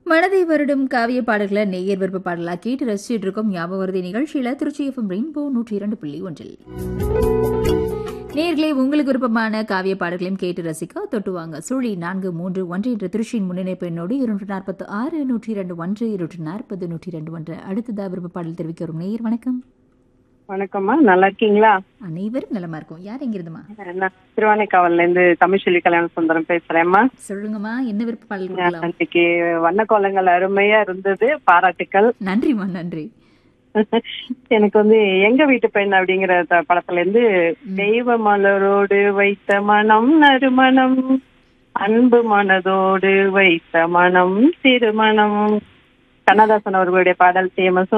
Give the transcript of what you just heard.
மனதை வருடும் காவிய பாடல்களை நேயர் விருப்ப பாடலா கேட்டு ரசிச்சுட்டு இருக்கோம் ஞாபகம் வருதி நிகழ்ச்சியில திருச்சி எஃப்எம் ரெயின்போ நூற்றி இரண்டு புள்ளி ஒன்றில் நேர்களே உங்களுக்கு விருப்பமான காவிய பாடல்களையும் கேட்டு ரசிக்க தொட்டுவாங்க சுழி நான்கு மூன்று ஒன்று என்ற திருச்சியின் முன்னிணைப்பு எண்ணோடு இருநூற்று நாற்பத்து ஆறு நூற்றி இரண்டு ஒன்று இருநூற்று நாற்பது நூற்றி இரண்டு ஒன்று அடுத்ததா விருப்ப பாடல் தெரிவிக்க வரும் நேயர் வணக்கம் வணக்கம்மா நல்லா இருக்கீங்களா அனைவரும் நலமா இருக்கும் யார் எங்கிருந்துமா நான் திருவானைக்காவல்ல இருந்து தமிழ்ச்செல்வி கல்யாண சுந்தரம் பேசுறேன்மா சொல்லுங்கம்மா என்ன விருப்ப பாடல் கொடுக்கலாம் அன்னைக்கு வண்ணக்கோலங்கள் அருமையா இருந்தது பாராட்டுக்கள் நன்றிம்மா நன்றி எனக்கு வந்து எங்க வீட்டு பெண் அப்படிங்கிற த- படத்துல இருந்து தெய்வ மலரோடு வைத்த மனம் நறுமணம் அன்பு மனதோடு வைத்த மனம் திருமணம் கண்ணதாசன் அவர்களுடைய பாடல் தேமஸ்